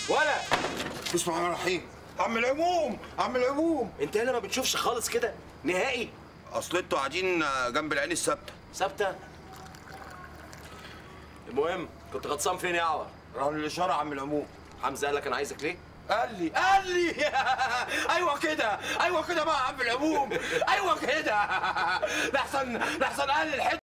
ولا بسم الله الرحمن الرحيم عم العموم عم العموم انت هنا ما بتشوفش خالص كده نهائي اصل انتوا قاعدين جنب العين الثابته ثابته المهم كنت غطسان فين يا عور راهو الاشاره عم العموم حمزه قال لك انا عايزك ليه قال لي قال لي ايوه كده ايوه كده بقى يا عم العموم ايوه كده لحسن لحسن قال لي الحته